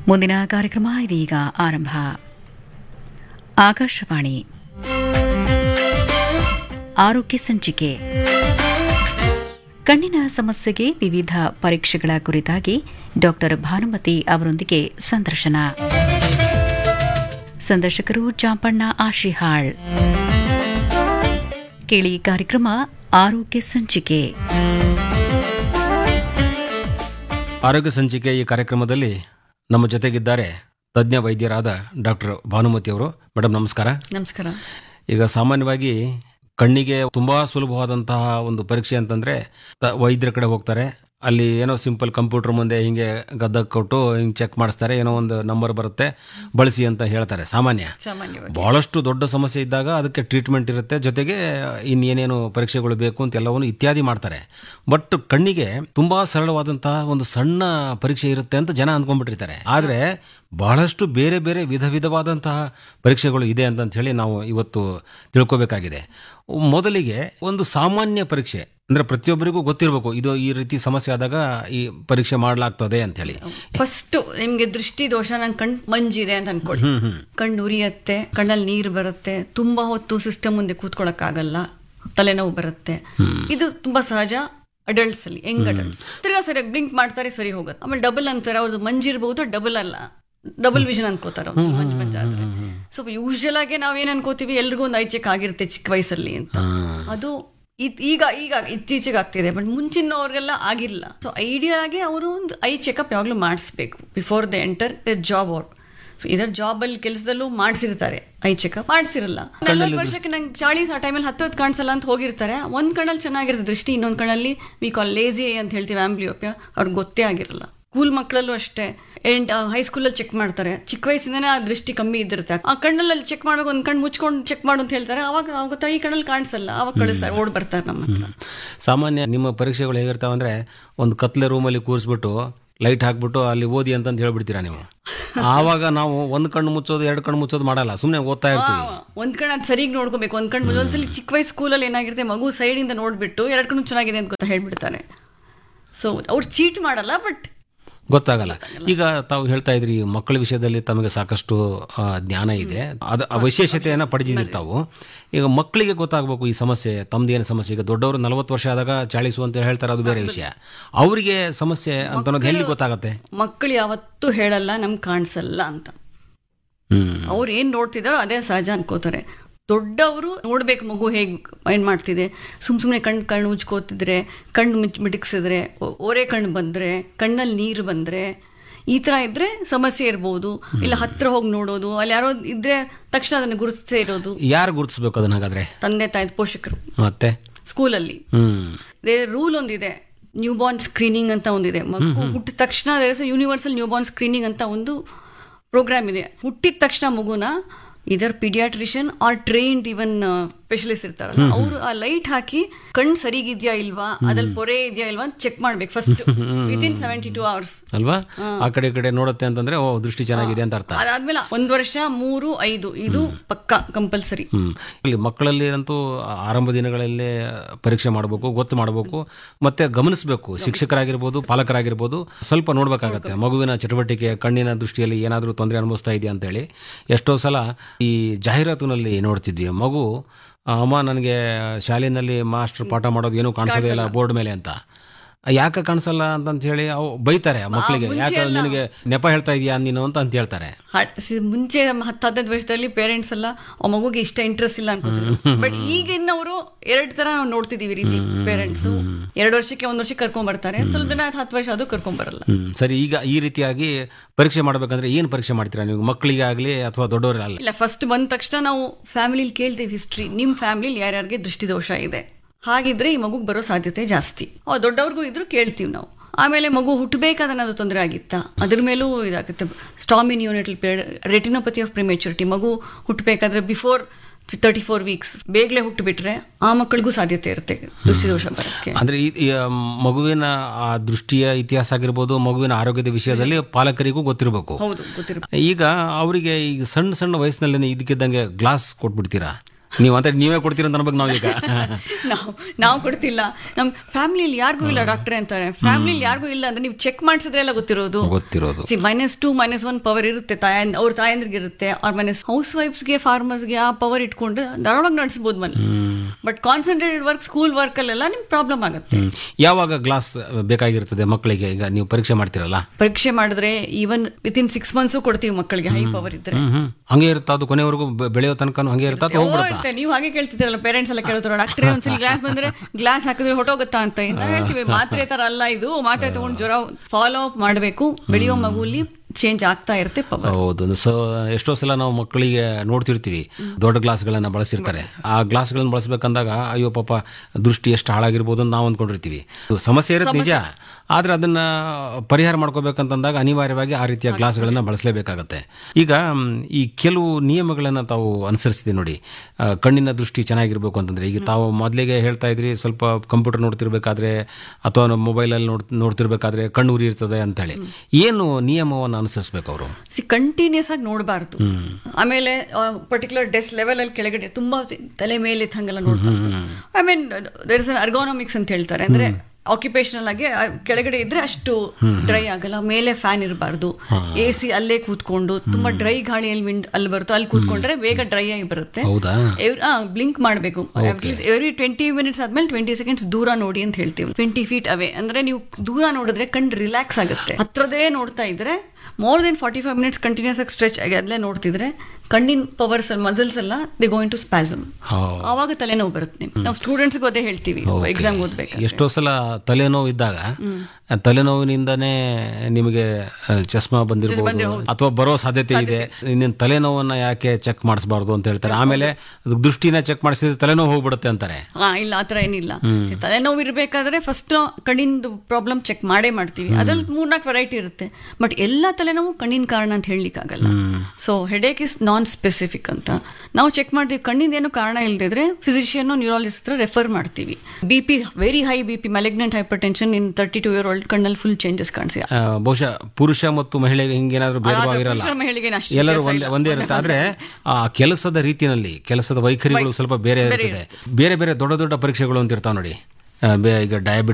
ಮುಂದಿನ ಕಾರ್ಯಕ್ರಮ ಇದೀಗ ಆರಂಭ ಆಕಾಶವಾಣಿ ಆರೋಗ್ಯ ಸಂಚಿಕೆ ಕಣ್ಣಿನ ಸಮಸ್ಯೆಗೆ ವಿವಿಧ ಪರೀಕ್ಷೆಗಳ ಕುರಿತಾಗಿ ಡಾಕ್ಟರ್ ಭಾನುಮತಿ ಅವರೊಂದಿಗೆ ಸಂದರ್ಶನ ಸಂದರ್ಶಕರು ಚಾಂಪಣ್ಣ ಆಶಿಹಾಳ್ ಕೇಳಿ ಕಾರ್ಯಕ್ರಮ ಆರೋಗ್ಯ ಸಂಚಿಕೆ ಆರೋಗ್ಯ ಸಂಚಿಕೆ ಈ ಕಾರ್ಯಕ್ರಮದಲ್ಲಿ ನಮ್ಮ ಜೊತೆಗಿದ್ದಾರೆ ತಜ್ಞ ವೈದ್ಯರಾದ ಡಾಕ್ಟರ್ ಭಾನುಮತಿ ಅವರು ಮೇಡಮ್ ನಮಸ್ಕಾರ ನಮಸ್ಕಾರ ಈಗ ಸಾಮಾನ್ಯವಾಗಿ ಕಣ್ಣಿಗೆ ತುಂಬಾ ಸುಲಭವಾದಂತಹ ಒಂದು ಪರೀಕ್ಷೆ ಅಂತಂದ್ರೆ ತ- ವೈದ್ಯರ ಕಡೆ ಹೋಗ್ತಾರೆ ಅಲ್ಲಿ ಏನೋ ಸಿಂಪಲ್ ಕಂಪ್ಯೂಟರ್ ಮುಂದೆ ಹಿಂಗೆ ಗದ್ದ ಕೊಟ್ಟು ಹಿಂಗೆ ಚೆಕ್ ಮಾಡಿಸ್ತಾರೆ ಏನೋ ಒಂದು ನಂಬರ್ ಬರುತ್ತೆ ಬಳಸಿ ಅಂತ ಹೇಳ್ತಾರೆ ಸಾಮಾನ್ಯ ಸಾಮಾನ್ಯವಾಗಿ ಬಹಳಷ್ಟು ದೊಡ್ಡ ಸಮಸ್ಯೆ ಇದ್ದಾಗ ಅದಕ್ಕೆ ಟ್ರೀಟ್ಮೆಂಟ್ ಇರುತ್ತೆ ಜೊತೆಗೆ ಇನ್ನೇನೇನು ಪರೀಕ್ಷೆಗಳು ಬೇಕು ಅಂತ ಎಲ್ಲವನ್ನು ಇತ್ಯಾದಿ ಮಾಡ್ತಾರೆ ಬಟ್ ಕಣ್ಣಿಗೆ ತುಂಬಾ ಸರಳವಾದಂತಹ ಒಂದು ಸಣ್ಣ ಪರೀಕ್ಷೆ ಇರುತ್ತೆ ಅಂತ ಜನ ಅಂದ್ಕೊಂಡ್ಬಿಟ್ಟಿರ್ತಾರೆ ಆದ್ರೆ ಬಹಳಷ್ಟು ಬೇರೆ ಬೇರೆ ವಿಧ ವಿಧವಾದಂತಹ ಪರೀಕ್ಷೆಗಳು ಇದೆ ಅಂತ ಹೇಳಿ ನಾವು ಇವತ್ತು ತಿಳ್ಕೋಬೇಕಾಗಿದೆ ಮೊದಲಿಗೆ ಒಂದು ಸಾಮಾನ್ಯ ಪರೀಕ್ಷೆ ಅಂದ್ರೆ ಪ್ರತಿಯೊಬ್ಬರಿಗೂ ಗೊತ್ತಿರಬೇಕು ಇದು ಈ ರೀತಿ ಸಮಸ್ಯೆ ಆದಾಗ ಈ ಪರೀಕ್ಷೆ ಮಾಡಲಾಗ್ತದೆ ಅಂತ ಹೇಳಿ ಫಸ್ಟ್ ನಿಮ್ಗೆ ದೃಷ್ಟಿ ದೋಷ ನಂಗೆ ಕಣ್ ಮಂಜಿದೆ ಅಂತ ಅನ್ಕೊಳ್ಳಿ ಹ್ಮ್ ಹ್ಮ್ ಕಣ್ಣು ಉರಿಯತ್ತೆ ಕಣ್ಣಲ್ಲಿ ನೀರು ಬರುತ್ತೆ ತುಂಬಾ ಹೊತ್ತು ಸಿಸ್ಟಮ್ ಮುಂದೆ ಕೂತ್ಕೊಳಕ್ ಆಗಲ್ಲ ತಲೆನೋವು ಬರುತ್ತೆ ಇದು ತುಂಬಾ ಸಹಜ ಅಡಲ್ಟ್ಸ್ ಅಲ್ಲಿ ಯಂಗ್ ಅಡಲ್ಟ್ಸ್ ತಿರ್ಗಾ ಸರಿಯಾಗಿ ಬ್ಲಿಂಕ್ ಮಾಡ್ತಾರೆ ಸರಿ ಹೋಗುತ್ತೆ ಆಮೇಲೆ ಡಬಲ್ ಅಂತಾರೆ ಅವ್ರದ್ದು ಮಂಜಿರ್ಬಹುದು ಡಬಲ್ ಅಲ್ಲ ಡಬಲ್ ವಿಷನ್ ಅನ್ಕೋತಾರೆ ಅವ್ರು ಮಂಜು ಮಂಜಾದ್ರೆ ಸೊ ಯೂಶಲ್ ಆಗಿ ನಾವೇನ್ ಅನ್ಕೋತೀವಿ ಎಲ್ರಿಗೂ ಒಂದು ಐ ಚೆಕ್ ಆಗಿರುತ್ತೆ ಚಿಕ್ಕ ವಯಸ್ಸಲ್ಲಿ ಅಂತ ಅದು ಇದ್- ಈಗ ಈಗ ಇತ್ತೀಚೆಗೆ ಆಗ್ತಿದೆ ಬಟ್ ಮುಂಚಿನವ್ರಿಗೆಲ್ಲ ಆಗಿಲ್ಲ ಸೊ ಐಡಿಯಾ ಆಗಿ ಅವರು ಒಂದು ಐ ಚೆಕಪ್ ಯಾವಾಗಲೂ ಮಾಡಿಸ್ಬೇಕು before the enter the job ಅವ್ರು ಸೊ ಇದರ ಜಾಬ್ ಅಲ್ಲಿ ಕೆಲಸದಲ್ಲೂ ಮಾಡಿಸಿರ್ತಾರೆ ಐ ಚೆಕಪ್ ಮಾಡಿಸಿರಲ್ಲ ನಲ್ವತ್ತು ವರ್ಷಕ್ಕೆ ನಂಗೆ ಚಾಳೀಸ್ ಆ ಟೈಮಲ್ಲಿ ಹತ್ತತ್ತು ಕಾಣಿಸಲ್ಲ ಅಂತ ಹೋಗಿರ್ತಾರೆ ಒಂದ್ ಕಣ್ಣಲ್ಲಿ ಚೆನ್ನಾಗಿರುತ್ತೆ ದೃಷ್ಟಿ ಇನ್ನೊಂದ್ ಕಣ್ಣಲ್ಲಿ ವಿ ಕಾಲ್ ಲೇಜಿ ಅಂತ ಹೇಳ್ತೀವಿ ಆಂಬ್ಲಿಯೋಪಿಯ ಅವ್ರಿಗೆ ಗೊತ್ತೇ ಆಗಿರಲ್ಲ ಸ್ಕೂಲ್ ಮಕ್ಕಳಲ್ಲೂ ಅಷ್ಟೇ ಎಂಡ್ ಹೈಸ್ಕೂಲಲ್ಲಿ ಚೆಕ್ ಮಾಡ್ತಾರೆ ಚಿಕ್ಕ ವಯಸ್ಸಿಂದನೇ ಆ ದೃಷ್ಟಿ ಕಮ್ಮಿ ಇದ್ದಿರುತ್ತೆ ಆ ಕಣ್ಣಲ್ಲಿ ಚೆಕ್ ಮಾಡ್ಬೇಕು ಒಂದ್ ಕಣ್ಣು ಮುಚ್ಕೊಂಡು ಚೆಕ್ ಮಾಡು ಅಂತ ಹೇಳ್ತಾರೆ ಅವಾಗ ಅವಾಗ ಈ ಕಣ್ಣಲ್ಲಿ ಕಾಣಿಸಲ್ಲ ಅವಾಗ ಕಳಿಸ್ತಾರೆ ಓಡ್ ಬರ್ತಾರೆ ನಮ್ಮ ಹತ್ರ ಸಾಮಾನ್ಯ ನಿಮ್ಮ ಪರೀಕ್ಷೆಗಳು ಹೇಗಿರ್ತಾವ ಅಂದ್ರೆ ಒಂದು ಕತ್ಲೆ ರೂಮಲ್ಲಿ ಕೂರಿಸ್ಬಿಟ್ಟು ಲೈಟ್ ಹಾಕ್ಬಿಟ್ಟು ಅಲ್ಲಿ ಓದಿ ಅಂತಂತ ಹೇಳ್ಬಿಡ್ತೀರಾ ನೀವು ಆವಾಗ ನಾವು ಒಂದ್ ಕಣ್ಣು ಮುಚ್ಚೋದು ಎರಡು ಕಣ್ಣು ಮುಚ್ಚೋದು ಮಾಡಲ್ಲ ಸುಮ್ಮನೆ ಓದ್ತಾ ಇರ್ತೀವಿ ಒಂದ್ ಕಣ್ಣು ಅದು ಸರಿಗ್ ನೋಡ್ಕೋಬೇಕು ಒಂದ್ ಕಣ್ಣು ಒಂದ್ಸಲಿ ಚಿಕ್ಕ ವಯಸ್ಸು ಸ್ಕೂಲಲ್ಲಿ ಏನಾಗಿರುತ್ತೆ ಮಗು ಸೈಡ್ ಇಂದ ನೋಡ್ಬಿಟ್ಟು ಎರಡು ಕಣ್ಣು ಚೆನ್ನಾಗಿದೆ ಅಂತ ಗೊತ್ತಾ ಹೇಳ್ಬಿಡ್ತಾರೆ ಸೊ ಅವ್ರು ಚೀಟ್ ಮಾಡಲ್ಲ ಬಟ್ ಗೊತ್ತಾಗಲ್ಲ ಈಗ ತಾವು ಹೇಳ್ತಾ ಇದ್ರಿ ಮಕ್ಕಳ ವಿಷಯದಲ್ಲಿ ತಮಗೆ ಸಾಕಷ್ಟು ಆ, ಜ್ಞಾನ ಇದೆ ಅದ ಆ ವಿಶೇಷತೆಯನ್ನ ಪಡೆದಿದ್ದೀರಿ ತಾವು ಈಗ ಮಕ್ಕಳಿಗೆ ಗೊತ್ತಾಗಬೇಕು ಈ ಸಮಸ್ಯೆ ತಮ್ದೇನು ಸಮಸ್ಯೆ ಈಗ ದೊಡ್ಡವರು ನಲವತ್ತು ವರ್ಷ ಆದಾಗ ಚಾಳಿಸು ಅಂತ ಹೇಳ್ತಾರೆ ಅದು ಬೇರೆ ವಿಷಯ ಅವರಿಗೆ ಸಮಸ್ಯೆ ಅಂತ ಅನ್ನೋದು ಎಲ್ಲಿ ಗೊತ್ತಾಗತ್ತೆ ಮಕ್ಕಳು ಯಾವತ್ತೂ ಹೇಳಲ್ಲ ನಮ್ಗೆ ಕಾಣಿಸಲ್ಲ ಅಂತ ಹ್ಮ್ ಅವ್ರು ಏನ್ ನೋಡ್ತಿದಾರೋ ಅದೇ ಸಹಜ ಅನ್ಕೋತಾರೆ ದೊಡ್ಡವರು ನೋಡ್ಬೇಕು ಮಗು ಹೇಗ್ ಏನ್ ಮಾಡ್ತಿದೆ ಸುಮ್ ಸುಮ್ನೆ ಕಣ್ ಕಣ್ಣು ಉಜ್ಕೋತಿದ್ರೆ ಕಣ್ಣು ಮಿಚ್ ಮಿಟಕ್ಸಿದ್ರೆ ಓ- ಓರೆ ಕಣ್ಣು ಬಂದ್ರೆ ಕಣ್ಣಲ್ಲಿ ನೀರು ಬಂದ್ರೆ ಈ ತರ ಇದ್ರೆ ಸಮಸ್ಯೆ ಇರ್ಬೋದು ಇಲ್ಲ ಹತ್ರ ಹೋಗಿ ನೋಡೋದು ಅಲ್ಲಿ ಯಾರೋ ಇದ್ರೆ ತಕ್ಷಣ ಅದನ್ನ ಗುರುತಿಸೇ ಇರೋದು ಯಾರು ಗುರುತಿಸ್ಬೇಕು ಅದನ್ನ ಹಾಗಾದ್ರೆ ತಂದೆ ತಾಯಿ ಪೋಷಕರು ಮತ್ತೆ ಸ್ಕೂಲಲ್ಲಿ ಹ್ಮ್ ರೂಲ್ ಒಂದಿದೆ ನ್ಯೂ ಬಾರ್ನ್ ಸ್ಕ್ರೀನಿಂಗ್ ಅಂತ ಒಂದಿದೆ ಮಗು ಹುಟ್ಟಿದ ತಕ್ಷಣ ಯೂನಿವರ್ಸಲ್ ನ್ಯೂ ಬಾರ್ನ್ ಸ್ಕ್ರೀನಿಂಗ್ ಅಂತ ಒಂದು ಪ್ರೋಗ್ರಾಮ್ ಇದೆ ಹುಟ್ಟಿದ ತಕ್ಷಣ ಮಗುನ ಇದರ್ paediatrician or trained even specialist ಇರ್ತಾರಲ್ಲ ಅವರು ಆ ಲೈಟ್ ಹಾಕಿ ಕಣ್ ಸರಿಗಿದ್ಯಾ ಇಲ್ವಾ ಅದ್ರಲ್ಲಿ ಪೊರೆ ಇದೆಯಾ ಇಲ್ವಾ ಅಂತ ಚೆಕ್ ಮಾಡ್ಬೇಕು first within seventy two hours ಅಲ್ವಾ ಆ ಕಡೆ ಈ ಕಡೆ ನೋಡುತ್ತೆ ಅಂತಂದ್ರೆ ಓ ದೃಷ್ಟಿ ಚೆನ್ನಾಗಿದೆ ಅಂತ ಅರ್ಥ ಅದಾದ್ಮೇಲೆ ಒಂದ್ ವರ್ಷ ಮೂರು ಐದು ಇದು ಪಕ್ಕಾ ಕಂಪಲ್ಸರಿ ಹ್ಮ್ ಇಲ್ಲಿ ಮಕ್ಕಳಲ್ಲಿ ಅಂತೂ ಆರಂಭ ದಿನಗಳಲ್ಲೇ ಪರೀಕ್ಷೆ ಮಾಡಬೇಕು ಗೊತ್ತು ಮಾಡಬೇಕು ಮತ್ತೆ ಗಮನಿಸಬೇಕು ಶಿಕ್ಷಕರಾಗಿರ್ಬೋದು ಪಾಲಕರಾಗಿರ್ಬೋದು ಸ್ವಲ್ಪ ನೋಡ್ಬೇಕಾಗತ್ತೆ ಮಗುವಿನ ಚಟುವಟಿಕೆ ಕಣ್ಣಿನ ದೃಷ್ಟಿಯಲ್ಲಿ ಏನಾದರೂ ತೊಂದರೆ ಅನುಭವಿಸ್ತಾ ಇದೆಯಾ ಅಂತೇಳಿ ಎಷ್ಟೋ ಸಲ ಈ ಜಾಹೀರಾತಿನಲ್ಲಿ ನೋಡ್ತಿದ್ವಿ ಮಗು ಆ, ಅಮ್ಮ ನನಗೆ ಶಾಲೆಯಲ್ಲಿ ಮಾಸ್ಟರ್ ಪಾಠ ಮಾಡೋದು ಏನೂ ಕಾಣಿಸೋದೇ ಇಲ್ಲ ಬೋರ್ಡ್ ಮೇಲೆ ಅಂತ ಯಾಕೆ ಕಾಣಿಸಲ್ಲ ಅಂತಂತ ಹೇಳಿ ಅವು ಬೈತಾರೆ ಆ ಮಕ್ಕಳಿಗೆ ಯಾಕೆ ನಿನಗೆ ನೆಪ ಹೇಳ್ತಾ ಇದೀಯಾ ನೀನು ಅಂತ ಅಂತ ಹೇಳ್ತಾರೆ ಹ- ಸಿ- ಮುಂಚೆ ನಮ್ಮ ಹತ್ತು ಹದಿನೈದು ವರ್ಷದಲ್ಲಿ ಪೇರೆಂಟ್ಸ್ ಎಲ್ಲ ಆ ಮಗುಗೆ ಇಷ್ಟ ಇಂಟ್ರೆಸ್ಟ್ ಇಲ್ಲ ಅನ್ಕೋತಿದ್ರು ಬಟ್ ಈಗಿನ ಅವರು ಎರಡ್ ತರ ನಾವು ನೋಡ್ತಿದೀವಿ ಈ ರೀತಿ ಪೇರೆಂಟ್ಸ್ ಎರಡು ವರ್ಷಕ್ಕೆ ಒಂದ್ ವರ್ಷಕ್ಕೆ ಕರ್ಕೊಂಡ್ ಬರ್ತಾರೆ ಸ್ವಲ್ಪ ದಿನ ಆಯ್ತು, ಹತ್ತು ವರ್ಷ ಅದು ಕರ್ಕೊಂಡ್ ಬರಲ್ಲ ಹ್ಮ್ ಸರಿ ಈಗ ಈ ರೀತಿಯಾಗಿ ಪರೀಕ್ಷೆ ಮಾಡ್ಬೇಕಂದ್ರೆ ಏನ್ ಪರೀಕ್ಷೆ ಮಾಡ್ತೀರಾ ನೀವು ಮಕ್ಕಳಿಗೆ ಆಗ್ಲಿ ಅಥವಾ ದೊಡ್ಡವರಲ್ಲ ಇಲ್ಲ ಫಸ್ಟ್ ಬಂದ ತಕ್ಷಣ ನಾವು ಫ್ಯಾಮಿಲಿಲಿ ಕೇಳ್ತೀವಿ ಹಿಸ್ಟ್ರಿ ನಿಮ್ ಫ್ಯಾಮಿಲಿ ಯಾರ್ಯಾರಿಗೆ ದೃಷ್ಟಿದೋಷ ಇದೆ ಹಾಗಿದ್ರೆ ಈ ಮಗುಗ್ ಬರೋ ಸಾಧ್ಯತೆ ಜಾಸ್ತಿ ಆ ದೊಡ್ಡವ್ರಿಗೂ ಇದ್ರು ಕೇಳ್ತೀವಿ ನಾವು ಆಮೇಲೆ ಮಗು ಹುಟ್ಟಬೇಕಾದ ಏನಾದ್ರು ತೊಂದರೆ ಆಗಿತ್ತಾ ಅದ್ರ ಮೇಲೂ ಇದಾಗುತ್ತೆ ಸ್ಟಾಮಿನ್ ಯೂನಿಟಲ್ ಪೀರಿಯಡ್ ರೆಟಿನೋಪತಿ ಆಫ್ ಪ್ರಿಮೇಚುರಿಟಿ ಮಗು ಹುಟ್ಟಬೇಕಾದ್ರೆ ಬಿಫೋರ್ ತರ್ಟಿ ಫೋರ್ ವೀಕ್ಸ್ ಬೇಗನೆ ಹುಟ್ಟುಬಿಟ್ರೆ ಆ ಮಕ್ಕಳಿಗೂ ಸಾಧ್ಯತೆ ಇರುತ್ತೆ ದೃಷ್ಟಿದೋಷ ಬರೋಕ್ಕೆ ಅಂದ್ರೆ ಈ ಈ, ಆ, ಮಗುವಿನ ಆ ದೃಷ್ಟಿಯ ಇತಿಹಾಸ ಆಗಿರ್ಬೋದು ಮಗುವಿನ ಆರೋಗ್ಯದ ವಿಷಯದಲ್ಲಿ ಪಾಲಕರಿಗೂ ಗೊತ್ತಿರಬೇಕು ಹೌದು ಗೊತ್ತಿರ ಈಗ ಅವರಿಗೆ ಈಗ ಸಣ್ಣ ಸಣ್ಣ ವಯಸ್ಸಿನಲ್ಲಿ ಇದಕ್ಕಿದ್ದಂಗೆ ಗ್ಲಾಸ್ ಕೊಟ್ಬಿಡ್ತೀರಾ ನೀವು ಅಂತ ನೀವೇ ಕೊಡ್ತೀರ ಅಂತ ಅನ್ಬೇಕು ನಾವೀಗ ನಾವು ನಾವು ಕೊಡ್ತಿಲ್ಲ ನಮ್ ಫ್ಯಾಮಿಲಿಯಲ್ಲಿ ಯಾರಿಗೂ ಇಲ್ಲ ಡಾಕ್ಟ್ರೆ ಅಂತಾರೆ ಫ್ಯಾಮಿಲಿಯಲ್ಲಿ ಯಾರಿಗೂ ಇಲ್ಲ ಅಂದ್ರೆ ನೀವು ಚೆಕ್ ಮಾಡಿಸಿದ್ರೆ ಎಲ್ಲ ಗೊತ್ತಿರೋದು ಗೊತ್ತಿರೋದು C minus two minus one power ಇರುತ್ತೆ ತಾಯ ಅವ್ರ ತಾಯಂದ್ರಿಗೆ ಇರುತ್ತೆ ಅವ್ರ ಮೈನಸ್ ಹೌಸ್ ವೈಫ್ಸ್ಗೆ ಫಾರ್ಮರ್ಸ್ಗೆ ಆ ಪವರ್ ಇಟ್ಕೊಂಡು ಧಾರಾಳವಾಗಿ ನಡೆಸ್ಬೋದು ಮನೆ but concentrated work school work ಅಲ್ಲೆಲ್ಲ ನಿಮ್ಗೆ ಪ್ರಾಬ್ಲಮ್ ಆಗುತ್ತೆ ಹ್ಮ್. ಯಾವಾಗ ಗ್ಲಾಸ್ ಬೇಕಾಗಿರ್ತದೆ ಮಕ್ಕಳಿಗೆ ಈಗ ನೀವು ಪರೀಕ್ಷೆ ಮಾಡ್ತೀರಲ್ಲ ಪರೀಕ್ಷೆ ಮಾಡಿದ್ರೆ even within six months ಕೊಡ್ತೀವಿ ಮಕ್ಕಳಿಗೆ ಹೈ ಪವರ್ ಇದ್ರೆ ಹ್ಮ್ ಹ್ಮ್. ಹಂಗೆ ಇರುತ್ತಾ ಅದು ಕೊನೆವರೆಗೂ ಬೆ- ಬೆಳೆಯೋ ತನಕ ಹಂಗೆ ಇರುತ್ತಾ ಅಥವಾ ಹೋಗ್ಬಿಡುತ್ತಾ ಹೋಗುತ್ತೆ. ನೀವು ಹಾಗೆ ಕೇಳ್ತಿದ್ದೀರಲ್ಲ ಪೇರೆಂಟ್ಸ್ ಎಲ್ಲ ಕೇಳ್ತಾರ ಡಾಕ್ಟ್ರೆ ಒಂದ್ಸಲ ಗ್ಲಾಸ್ ಬಂದ್ರೆ ಗ್ಲಾಸ್ ಹಾಕಿದ್ರೆ ಹೊಟ್ಟೋಗುತ್ತಾ ಅಂತ ನಾವು ಹೇಳ್ತೀವಿ ಮಾತ್ರೆ ತರ ಅಲ್ಲ ಇದು ಮಾತ್ರೆ ತಗೊಂಡು ಜ್ವರ ಫಾಲೋ ಅಪ್ ಮಾಡಬೇಕು ಬೆಳೆಯೋ ಮಗುಲಿ ಚೇಂಜ್ ಆಗ್ತಾ ಇರುತ್ತೆ ಪವರ್ ಹೌದು ಸೊ ಎಷ್ಟೋ ಸಲ ನಾವು ಮಕ್ಕಳಿಗೆ ನೋಡ್ತಿರ್ತೀವಿ ದೊಡ್ಡ ಗ್ಲಾಸ್ಗಳನ್ನ ಬಳಸಿರ್ತಾರೆ ಆ ಗ್ಲಾಸ್ಗಳನ್ನ ಬಳಸಬೇಕಂದಾಗ ಅಯ್ಯೋ ಪಾಪ ದೃಷ್ಟಿ ಎಷ್ಟು ಹಾಳಾಗಿರ್ಬೋದು ಅಂತ ನಾವು ಅಂದ್ಕೊಂಡಿರ್ತೀವಿ ಅದು ಸಮಸ್ಯೆ ಇರುತ್ತೆ ನಿಜ ಆದ್ರೆ ಅದನ್ನ ಪರಿಹಾರ ಮಾಡ್ಕೋಬೇಕಂತಂದಾಗ ಅನಿವಾರ್ಯವಾಗಿ ಆ ರೀತಿಯ ಗ್ಲಾಸ್ಗಳನ್ನ ಬಳಸಲೇಬೇಕಾಗತ್ತೆ ಈಗ ಮ್, ಈ ಕೆಲವು ನಿಯಮಗಳನ್ನ ತಾವು ಅನುಸರಿಸ್ತೀವಿ ನೋಡಿ ಆ, ಕಣ್ಣಿನ ದೃಷ್ಟಿ ಚೆನ್ನಾಗಿರ್ಬೇಕು ಅಂತಂದ್ರೆ ಈಗ ತಾವು ಮೊದಲಿಗೆ ಹೇಳ್ತಾ ಇದ್ರಿ ಸ್ವಲ್ಪ ಕಂಪ್ಯೂಟರ್ ನೋಡ್ತಿರ್ಬೇಕಾದ್ರೆ ಅಥವಾ ಮೊಬೈಲಲ್ಲಿ ನೋಡ್ ನೋಡ್ತಿರ್ಬೇಕಾದ್ರೆ ಕಣ್ಣು ಉರಿ ಇರ್ತದೆ ಅಂತೇಳಿ ಏನು ನಿಯಮವನ್ನು ಅನುಸರಿಸ್ಬೇಕು ಅವರು ಸಿ ಕಂಟಿನ್ಯೂಸ್ ಆಗಿ ನೋಡಬಾರ್ದು ಆಮೇಲೆ ಪರ್ಟಿಕ್ಯುಲರ್ ಡೆಸ್ ಲೆವೆಲ್ ಅಲ್ಲಿ ಕೆಳಗಡೆ ತುಂಬಾ ತಲೆ ಮೇಲೆ ಇದ್ದ ಹಂಗೆಲ್ಲ ನೋಡ್ಬಾರ್ದು I mean there is an ergonomics ಅಂತ ಹೇಳ್ತಾರೆ ಅಂದ್ರೆ ಆಕ್ಯುಪೇಶನಲ್ ಆಗಿ ಆ ಕೆಳಗಡೆ ಇದ್ರೆ ಅಷ್ಟು ಡ್ರೈ ಆಗಲ್ಲ ಮೇಲೆ ಫ್ಯಾನ್ ಇರಬಾರ್ದು ಎ ಸಿ ಅಲ್ಲೇ ಕೂತ್ಕೊಂಡು ತುಂಬಾ ಡ್ರೈ ಗಾಳಿಯಲ್ಲಿ ವಿಂಡ್ ಅಲ್ಲಿ ಬರುತ್ತೋ ಅಲ್ಲಿ ಕೂತ್ಕೊಂಡ್ರೆ ಬೇಗ ಡ್ರೈ ಆಗಿ ಬರುತ್ತೆ ಹೌದಾ ಬ್ಲಿಂಕ್ ಮಾಡಬೇಕು ಎವ್ರಿ ಟ್ವೆಂಟಿ ಮಿನಿಟ್ಸ್ ಆದ್ಮೇಲೆ ಟ್ವೆಂಟಿ ಸೆಕೆಂಡ್ಸ್ ದೂರ ನೋಡಿ ಅಂತ ಹೇಳ್ತೀವಿ ಟ್ವೆಂಟಿ ಫೀಟ್ ಅವೇ ಅಂದ್ರೆ ನೀವು ದೂರ ನೋಡಿದ್ರೆ ಕಣ್ಣು ರಿಲ್ಯಾಕ್ಸ್ ಆಗುತ್ತೆ ಹತ್ರದೇ ನೋಡ್ತಾ ಇದ್ರೆ more than forty five minutes continuous ಆಗಿ ಸ್ಟ್ರೆಚ್ ಆಗಿ ಅಲ್ಲೇ ನೋಡ್ತಿದ್ರೆ ಕಣ್ಣಿನ ಪವರ್ಸ್ ಮಸಲ್ಸ್ ಎಲ್ಲ ದಿ ಗೋಯಿಂಗ್ ಟು ಸ್ಪ್ಯಾಸಮ್ ಆವಾಗ ತಲೆನೋವು ಬರುತ್ತೆ ನಿಮ್ಗೆ. ನಾವು ಸ್ಟೂಡೆಂಟ್ಸ್ಗೂ ಅದೇ ಹೇಳ್ತೀವಿ ಎಕ್ಸಾಮ್ ಓದ್ಬೇಕು ಎಷ್ಟೋ ಸಲ ತಲೆನೋವು ಇದ್ದಾಗ ಆ ತಲೆನೋವಿನಿಂದನೇ ನಿಮಗೆ ಆ, ಚಸ್ಮಾ ಬಂದಿರಬಹುದು ಅಥವಾ ಬರೋ ಸಾಧ್ಯತೆ ಇದೆ ನಿನ್ನ ತಲೆನೋವನ್ನ ಯಾಕೆ ಚೆಕ್ ಮಾಡಿಸಬಾರ್ದು ಅಂತ ಹೇಳ್ತಾರೆ ಆಮೇಲೆ ಅದು ದೃಷ್ಟಿನ ಚೆಕ್ ಮಾಡಿಸಿದ್ರೆ ತಲೆನೋವು ಹೋಗ್ಬಿಡುತ್ತೆ ಅಂತಾರೆ ಹಾ ಇಲ್ಲ ಆತರ ಏನಿಲ್ಲ See, ತಲೆನೋವು ಇರ್ಬೇಕಾದ್ರೆ ಫಸ್ಟ್ ಕಣ್ಣಿಂದು ಪ್ರಾಬ್ಲಮ್ ಚೆಕ್ ಮಾಡೇ ಮಾಡ್ತೀವಿ ಅದ್ರಲ್ಲಿ ಮೂರ್ನಾಲ್ಕು ವೆರೈಟಿ ಇರುತ್ತೆ ಬಟ್ ಎಲ್ಲ ತಲೆನೋವು ಕಣ್ಣಿನ ಕಾರಣ ಅಂತ ಹೇಳಲಿಕ್ಕಾಗಲ್ಲ so headache is non specific ಅಂತ ನಾವು ಚೆಕ್ ಮಾಡ್ತೀವಿ ಕಣ್ಣಿಂದ ಏನು ಕಾರಣ ಇಲ್ಲದಿದ್ರೆ ಫಿಸಿಷಿಯನ್ ನ್ಯೂರಾಲಜಿಸ್ಟ್ ಹತ್ರ ರೆಫರ್ ಮಾಡ್ತೀವಿ B P very high B P malignant hypertension in thirty two year old ಕಣ್ಣಲ್ಲಿ ಫುಲ್ ಚೇಂಜಸ್ ಕಾಣಿಸಿ ಆ, ಬಹುಶಃ ಪುರುಷ ಮತ್ತು ಮಹಿಳೆಗೆ ಹಿಂಗೇನಾದ್ರೂ ಭೇದ ಭಾವ ಇರಲ್ಲ ಪುರುಷರ ಮಹಿಳೆಗೇನು ಅಷ್ಟು ಎಲ್ಲರೂ ಒಂದೇ ಒಂದೇ ಇರುತ್ತೆ ಆದ್ರೆ ಆ ಕೆಲಸದ ರೀತಿಯಲ್ಲಿ ಕೆಲಸದ ವೈಖರಿಗಳು ಸ್ವಲ್ಪ ಬೇರೆ ಇರ್ತದೆ ಬೇರೆ ಬೇರೆ ದೊಡ್ಡ ದೊಡ್ಡ ಪರೀಕ್ಷೆಗಳು ಅಂತ ಇರ್ತಾವ ನೋಡಿ ಆ, ಬೇ- ಈಗ ಡಯಾಬಿಟಿಸ್